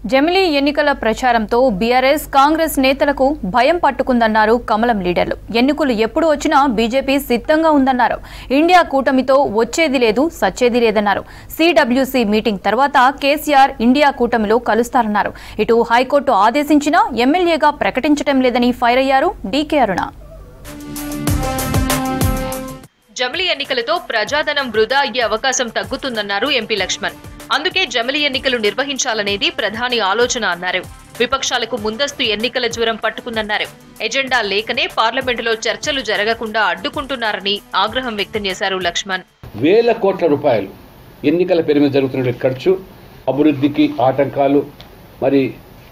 జమిలీ ఎన్నికల ప్రచారంతో బీఆర్ఎస్ కాంగ్రెస్ నేతలకు భయం పట్టుకుందన్నారు కమలం లీడర్లు ఎన్నికలు ఎప్పుడు వచ్చినా బీజేపీ సిద్ధంగా ఉందన్నారు ఇండియా కూటమితో వచ్చేది లేదు సచ్చేది లేదన్నారు సిడబ్ల్యూసీ మీటింగ్ తర్వాత కేసీఆర్ ఇండియా కూటమిలో కలుస్తారన్నారు ఇటు హైకోర్టు ఆదేశించినా ఎమ్మెల్యేగా ప్రకటించడం లేదని ఫైర్ అయ్యారు డీకే అరుణ జమిలీ ఎన్నికలతో ప్రజాధనం వృధా అయ్యే అవకాశం తగ్గుతుందన్నారు ఎంపీ లక్ష్మణ్ అందుకే జమిలీ ఎన్నికలు నిర్వహించాలనేది ప్రధాని ఆలోచన అన్నారు విపక్షాలకు ముందస్తు ఎన్నికల జ్వరం పట్టుకుందన్నారు ఎజెండా లేకనే పార్లమెంటులో చర్చలు జరగకుండా అడ్డుకుంటున్నారని ఆగ్రహం వ్యక్తం చేశారు లక్ష్మణ్ వేల కోట్ల రూపాయలు ఎన్నికల పేరు మీద జరుగుతున్న ఖర్చు అభివృద్ధికి ఆటంకాలు మరి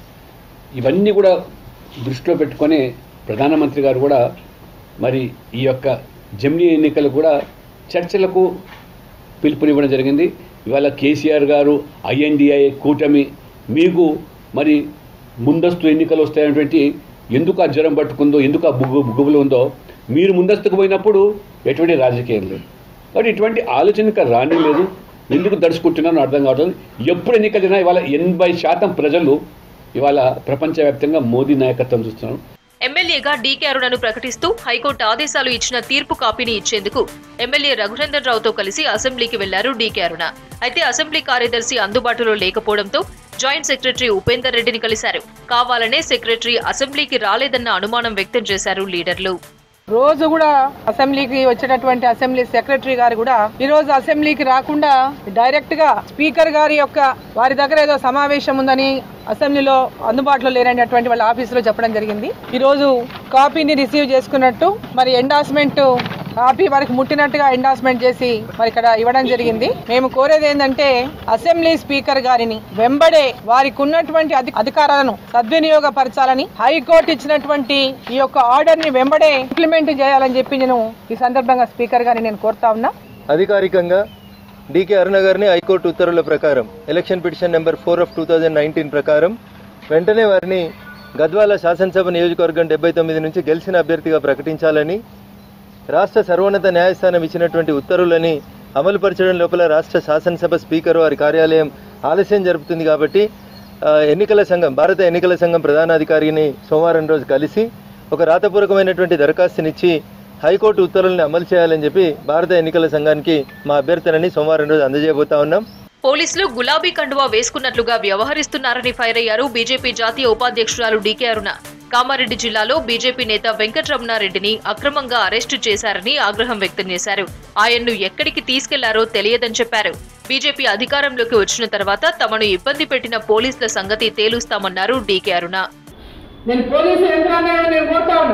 ఇవన్నీ కూడా దృష్టిలో పెట్టుకొని ప్రధానమంత్రి గారు కూడా మరి ఈ యొక్క జమిలీ ఎన్నికలు కూడా చర్చలకు పిలుపునివ్వడం జరిగింది ఇవాళ కేసీఆర్ గారు ఐఎన్డిఐ కూటమి మీకు మరి ముందస్తు ఎన్నికలు వస్తాయనేటువంటి ఎందుకు ఆ జ్వరం పట్టుకుందో ఎందుకు ఆ బుగ్గు బుగ్గులు ఉందో మీరు ముందస్తుకు పోయినప్పుడు ఎటువంటి రాజకీయం లేదు కాబట్టి ఇటువంటి ఆలోచన ఇంకా రాని లేదు ఎందుకు దడుచుకుంటున్నానో అర్థం కావట్లేదు ఎప్పుడు ఎన్నికలు జరిగినా ఇవాళ ఎనభై శాతం ప్రజలు ఇవాళ ప్రపంచవ్యాప్తంగా మోదీ నాయకత్వం చూస్తున్నారు ఎమ్మెల్యేగా డీకే అరుణను ప్రకటిస్తూ హైకోర్టు ఆదేశాలు ఇచ్చిన తీర్పు కాపీని ఇచ్చేందుకు ఎమ్మెల్యే రఘునందన్ రావుతో కలిసి అసెంబ్లీకి వెళ్లారు డీకే అరుణ అయితే అసెంబ్లీ కార్యదర్శి అందుబాటులో లేకపోవడంతో జాయింట్ సెక్రటరీ ఉపేందర్ రెడ్డిని కలిశారు కావాలనే సెక్రటరీ అసెంబ్లీకి రాలేదన్న అనుమానం వ్యక్తం చేశారు లీడర్లు రోజు కూడా అసెంబ్లీకి వచ్చేటటువంటి అసెంబ్లీ సెక్రటరీ గారు కూడా ఈ రోజు అసెంబ్లీకి రాకుండా డైరెక్ట్ గా స్పీకర్ గారి యొక్క వారి దగ్గర ఏదో సమావేశం ఉందని అసెంబ్లీలో అందుబాటులో లేనటువంటి వాళ్ళ ఆఫీసులో చెప్పడం జరిగింది ఈ రోజు కాపీని రిసీవ్ చేసుకున్నట్టు మరి ఎండార్స్మెంట్ కాపీ వారికి ముట్టినట్టుగా ఎండార్స్మెంట్ చేసి మరి ఇక్కడ ఇవ్వడం జరిగింది మేము కోరేది ఏంటంటే అసెంబ్లీ స్పీకర్ గారిని వెంబడే వారికి ఉన్నటువంటి అధి- అధికారాలను సద్వినియోగపరచాలని హైకోర్టు ఇచ్చినటువంటి ఈ యొక్క ఆర్డర్ ని వెంబడే ఇంప్లిమెంట్ చేయాలని చెప్పి నేను ఈ సందర్భంగా స్పీకర్ గారిని నేను కోరుతా ఉన్నా అధికారికంగా డీకే అరుణ గారిని హైకోర్టు ఉత్తర్వుల ప్రకారం election petition number four of two thousand nineteen ప్రకారం వెంటనే వారిని గద్వాల శాసనసభ నియోజకవర్గం డెబ్బై తొమ్మిది నుంచి గెలిచిన అభ్యర్థిగా ప్రకటించాలని రాష్ట్ర సర్వోన్నత న్యాయస్థానం ఇచ్చినటువంటి ఉత్తర్వులని అమలుపరచడం లోపల రాష్ట్ర శాసనసభ స్పీకర్ వారి కార్యాలయం ఆలస్యం జరుపుతుంది కాబట్టి ఆ, ఎన్నికల సంఘం భారత ఎన్నికల సంఘం ప్రధానాధికారిని సోమవారం రోజు కలిసి ఒక రాతపూర్వకమైనటువంటి దరఖాస్తునిచ్చి హైకోర్టు ఉత్తర్వులను అమలు చేయాలని చెప్పి భారత ఎన్నికల సంఘానికి మా అభ్యర్థనని సోమవారం రోజు అందజేయబోతా ఉన్నాం పోలీసులు గులాబీ కండువా వేసుకున్నట్లుగా వ్యవహరిస్తున్నారని ఫైర్ అయ్యారు బీజేపీ జాతీయ ఉపాధ్యక్షురాలు డీకే అరుణ కామారెడ్డి జిల్లాలో బీజేపీ నేత వెంకటరమణారెడ్డిని అక్రమంగా అరెస్టు చేశారని ఆగ్రహం వ్యక్తం చేశారు ఆయన్ను ఎక్కడికి తీసుకెళ్లారో తెలియదని చెప్పారు బీజేపీ అధికారంలోకి వచ్చిన తర్వాత తమను ఇబ్బంది పెట్టిన పోలీసుల సంగతి తేలుస్తామన్నారు డీకే అరుణ నేను పోలీసు యంత్రాంగాన్ని నేను కోరుతా ఉన్నా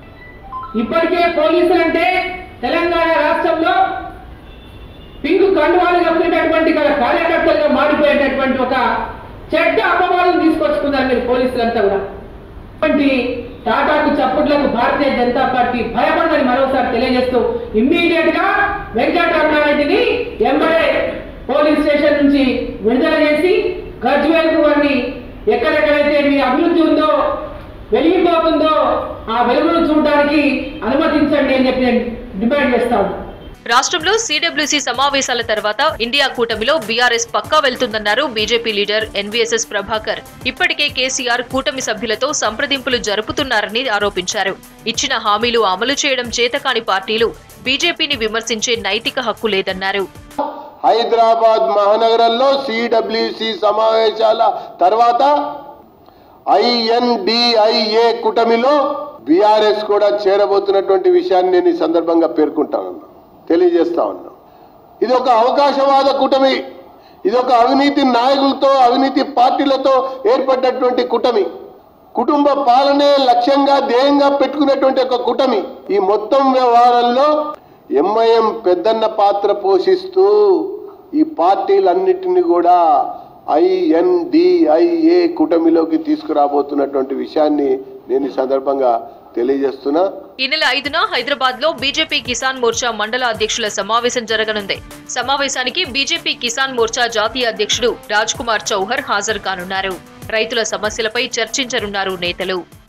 ఇప్పటికే పోలీసులు అంటే తెలంగాణ రాష్ట్రంలో పింక్ కండువాలు కప్పినటువంటి గల కార్యకర్తలుగా మారిపోయేటటువంటి ఒక చెడ్డ అపవాదం తీసుకొచ్చుకున్నారు మీరు పోలీసులంతా కూడా అటువంటి టాటాకు చప్పుట్లకు భారతీయ జనతా పార్టీ భయపడదని మరోసారి తెలియజేస్తూ ఇమ్మీడియట్ గా వెంకటరమణారెడ్డిని ఎంబడే పోలీస్ స్టేషన్ నుంచి విడుదల చేసి గజ్వేల్కు వారిని ఎక్కడెక్కడైతే మీ అభివృద్ధి ఉందో వెలిగిపోతుందో ఆ వెలుగును చూడడానికి అనుమతించండి అని చెప్పి నేను డిమాండ్ చేస్తా ఉన్నాను రాష్ట్రంలో సిడబ్ల్యూసీ సమావేశాల తర్వాత ఇండియా కూటమిలో బీఆర్ఎస్ పక్కా వెళ్తుందన్నారు బీజేపీ లీడర్ ఎన్వీఎస్ఎస్ ప్రభాకర్ ఇప్పటికే కేసీఆర్ కూటమి సభ్యులతో సంప్రదింపులు జరుపుతున్నారని ఆరోపించారు ఇచ్చిన హామీలు అమలు చేయడం చేతకాని పార్టీలు బీజేపీని విమర్శించే నైతిక హక్కు లేదన్నారు హైదరాబాద్ మహానగరంలో సిడబ్ల్యూసి సమావేశాల తర్వాత ఐఎన్డిఐఏ కూటమిలో బీఆర్ఎస్ కూడా చేరబోతున్నటువంటి విషయాన్ని నేను ఈ సందర్భంగా పేర్కొంటాను తెలియజేస్తా ఉన్నా ఇది ఒక అవకాశవాద కూటమి ఇది ఒక అవినీతి నాయకులతో అవినీతి పార్టీలతో ఏర్పడ్డటువంటి కూటమి కుటుంబ పాలనే లక్ష్యంగా ధ్యేయంగా పెట్టుకున్నటువంటి ఒక కూటమి ఈ మొత్తం వ్యవహారంలో ఎంఐఎం పెద్దన్న పాత్ర పోషిస్తూ ఈ పార్టీలన్నిటిని కూడా ఐఎన్డిఐఏ కూటమిలోకి తీసుకురాబోతున్నటువంటి విషయాన్ని నేను ఈ సందర్భంగా తెలియజేస్తున్నా ఈ నెల ఐదున హైదరాబాద్ లో బీజేపీ కిసాన్ మోర్చా మండల అధ్యక్షుల సమావేశం జరగనుంది సమావేశానికి బీజేపీ కిసాన్ మోర్చా జాతీయ అధ్యక్షుడు రాజ్ కుమార్ చౌహర్ హాజరు కానున్నారు రైతుల సమస్యలపై చర్చించనున్నారు నేతలు